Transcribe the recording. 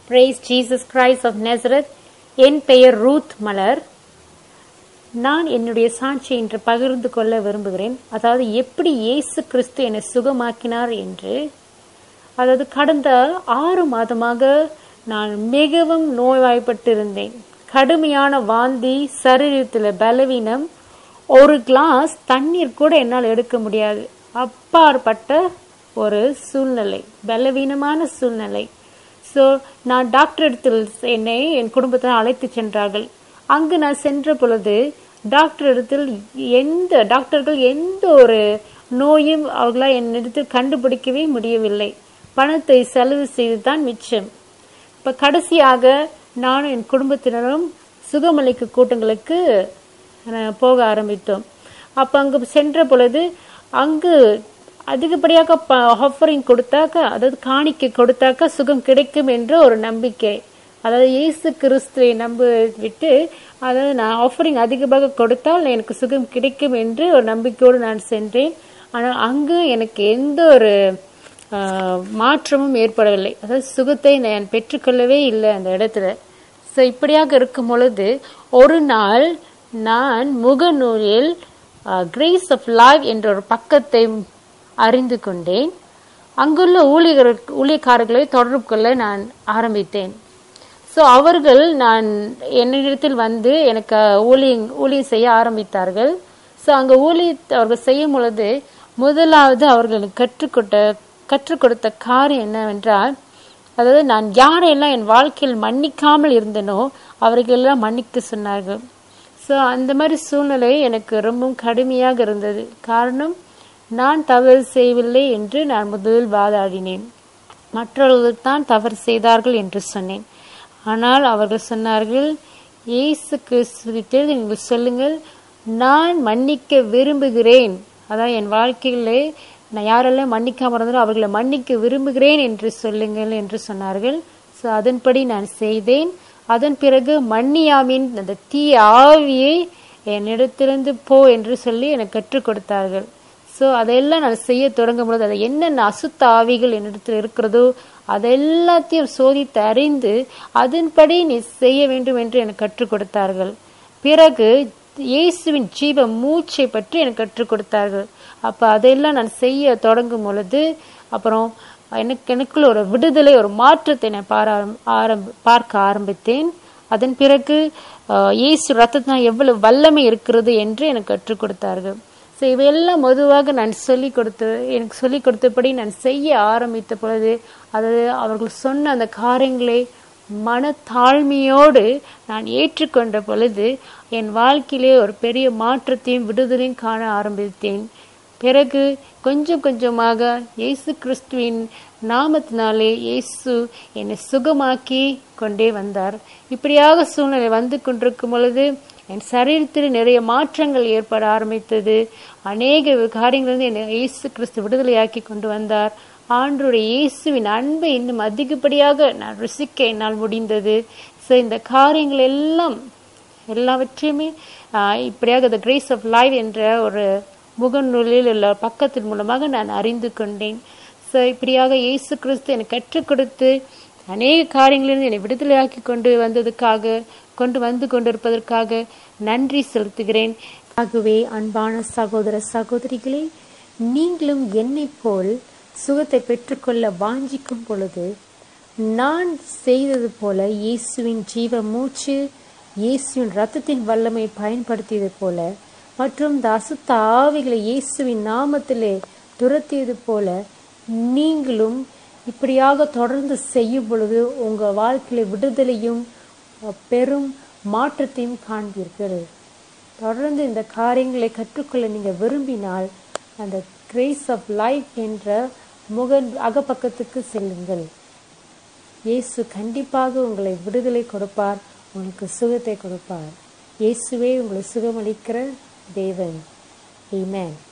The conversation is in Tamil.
Price Jesus Christ of Nazareth என் பெயர் ரூத் மலர் நான் என்னுடைய சாட்சியை இன்று பகிர்ந்து கொள்ள விரும்புகிறேன் அதாவது எப்படி இயேசு கிறிஸ்து என்னை சுகமாக்கினார் என்று அதாவது கடந்த ஆறு மாதமாக நான் மிகவும் நோய்வாய்ப்பட்டிருந்தேன் கடுமையான வாந்தி சரீரத்தில் பலவீனம் ஒரு கிளாஸ் தண்ணீர் கூட என்னால் எடுக்க முடியாது அப்பாற்பட்ட ஒரு சூழ்நிலை பலவீனமான சூழ்நிலை ஸோ நான் டாக்டர் இடத்தில் என்னை என் குடும்பத்தை அழைத்து சென்றார்கள் அங்கு நான் சென்ற பொழுது டாக்டர் இடத்தில் எந்த டாக்டர்கள் எந்த ஒரு நோயும் அவர்களால் என்னிடத்தில் கண்டுபிடிக்கவே முடியவில்லை பணத்தை செலவு செய்து தான் மிச்சம் இப்போ கடைசியாக நானும் என் குடும்பத்தினரும் சுகமளிக்கு கூட்டங்களுக்கு போக ஆரம்பித்தோம் அப்போ அங்கு சென்ற பொழுது அங்கு அதிகப்படியாக ஆஃபரிங் கொடுத்தாக்க அதாவது காணிக்கை கொடுத்தாக்க சுகம் கிடைக்கும் என்ற ஒரு நம்பிக்கை அதாவது இயேசு கிறிஸ்துவை நம்ப விட்டு அதாவது நான் ஆஃபரிங் அதிகமாக கொடுத்தால் எனக்கு சுகம் கிடைக்கும் என்று ஒரு நம்பிக்கையோடு நான் சென்றேன் ஆனால் அங்கு எனக்கு எந்த ஒரு மாற்றமும் ஏற்படவில்லை அதாவது சுகத்தை நான் பெற்றுக்கொள்ளவே இல்லை அந்த இடத்துல ஸோ இப்படியாக இருக்கும் பொழுது ஒரு நாள் நான் முகநூலில் கிரேஸ் ஆஃப் லைவ் என்ற ஒரு பக்கத்தை அறிந்து கொண்டேன் அங்குள்ள ஊழியர் ஊழியக்காரர்களை தொடர்பு கொள்ள நான் ஆரம்பித்தேன் ஸோ அவர்கள் நான் என்னிடத்தில் வந்து எனக்கு ஊழியம் ஊழியம் செய்ய ஆரம்பித்தார்கள் ஸோ அங்கே ஊழிய அவர்கள் செய்யும் பொழுது முதலாவது அவர்களுக்கு கற்றுக்கொட்ட கற்றுக் கொடுத்த காரியம் என்னவென்றால் அதாவது நான் யாரையெல்லாம் என் வாழ்க்கையில் மன்னிக்காமல் இருந்தனோ அவர்களெல்லாம் மன்னிக்க சொன்னார்கள் ஸோ அந்த மாதிரி சூழ்நிலை எனக்கு ரொம்பவும் கடுமையாக இருந்தது காரணம் நான் தவறு செய்யவில்லை என்று நான் முதலில் வாதாடினேன் மற்றவர்கள் தான் தவறு செய்தார்கள் என்று சொன்னேன் ஆனால் அவர்கள் சொன்னார்கள் இயேசு கிறிஸ்துவிட்டு நீங்கள் சொல்லுங்கள் நான் மன்னிக்க விரும்புகிறேன் அதான் என் வாழ்க்கையிலே நான் யாரெல்லாம் மன்னிக்காம இருந்தாலும் அவர்களை மன்னிக்க விரும்புகிறேன் என்று சொல்லுங்கள் என்று சொன்னார்கள் ஸோ அதன்படி நான் செய்தேன் அதன் பிறகு மன்னியாமின் அந்த தீய ஆவியை என்னிடத்திலிருந்து போ என்று சொல்லி எனக்கு கற்றுக் கொடுத்தார்கள் ஸோ அதெல்லாம் நான் செய்ய தொடங்கும் பொழுது அதை என்னென்ன அசுத்த ஆவிகள் என்னிடத்தில் இருக்கிறதோ அதெல்லாத்தையும் சோதித்து அறிந்து அதன்படி நீ செய்ய வேண்டும் என்று எனக்கு கற்றுக் கொடுத்தார்கள் பிறகு இயேசுவின் ஜீவ மூச்சை பற்றி எனக்கு கற்றுக் கொடுத்தார்கள் அப்போ அதையெல்லாம் நான் செய்ய தொடங்கும் பொழுது அப்புறம் எனக்கு எனக்குள்ள ஒரு விடுதலை ஒரு மாற்றத்தை நான் பார ஆரம்பி பார்க்க ஆரம்பித்தேன் அதன் பிறகு இயேசு ரத்தத்தினால் எவ்வளவு வல்லமை இருக்கிறது என்று எனக்கு கற்றுக் கொடுத்தார்கள் ஸோ இவையெல்லாம் பொதுவாக நான் சொல்லிக் கொடுத்து எனக்கு சொல்லிக் கொடுத்தபடி நான் செய்ய ஆரம்பித்த பொழுது அதாவது அவர்கள் சொன்ன அந்த காரியங்களை மனத்தாழ்மையோடு நான் ஏற்றுக்கொண்ட பொழுது என் வாழ்க்கையிலே ஒரு பெரிய மாற்றத்தையும் விடுதலையும் காண ஆரம்பித்தேன் பிறகு கொஞ்சம் கொஞ்சமாக இயேசு கிறிஸ்துவின் நாமத்தினாலே இயேசு என்னை சுகமாக்கி கொண்டே வந்தார் இப்படியாக சூழ்நிலை வந்து கொண்டிருக்கும் பொழுது என் சரீரத்தில் நிறைய மாற்றங்கள் ஏற்பட ஆரம்பித்தது அநேக காரியங்களிலிருந்து என்னை இயேசு கிறிஸ்து விடுதலையாக்கி கொண்டு வந்தார் ஆண்டருடைய இயேசுவின் அன்பை இன்னும் அதிகப்படியாக நான் ருசிக்க என்னால் முடிந்தது ஸோ இந்த காரியங்கள் எல்லாம் எல்லாவற்றையுமே இப்படியாக த கிரேஸ் ஆஃப் லைஃப் என்ற ஒரு முகநூலில் உள்ள பக்கத்தின் மூலமாக நான் அறிந்து கொண்டேன் ஸோ இப்படியாக இயேசு கிறிஸ்து எனக்கு கற்றுக் கொடுத்து அநேக காரியங்களிலிருந்து என்னை விடுதலையாக்கி கொண்டு வந்ததுக்காக கொண்டு வந்து கொண்டிருப்பதற்காக நன்றி செலுத்துகிறேன் ஆகவே அன்பான சகோதர சகோதரிகளே நீங்களும் என்னை போல் சுகத்தை பெற்றுக்கொள்ள வாஞ்சிக்கும் பொழுது நான் செய்தது போல இயேசுவின் ஜீவ மூச்சு இயேசுவின் ரத்தத்தின் வல்லமை பயன்படுத்தியது போல மற்றும் இந்த அசுத்த ஆவிகளை இயேசுவின் நாமத்திலே துரத்தியது போல நீங்களும் இப்படியாக தொடர்ந்து செய்யும் பொழுது உங்கள் வாழ்க்கையில விடுதலையும் பெரும் மாற்றத்தையும் காண்பீர்கள் தொடர்ந்து இந்த காரியங்களை கற்றுக்கொள்ள நீங்கள் விரும்பினால் அந்த கிரேஸ் ஆஃப் லைஃப் என்ற முக அகப்பக்கத்துக்கு செல்லுங்கள் இயேசு கண்டிப்பாக உங்களை விடுதலை கொடுப்பார் உங்களுக்கு சுகத்தை கொடுப்பார் இயேசுவே உங்களை சுகமளிக்கிற தேவன் Amen.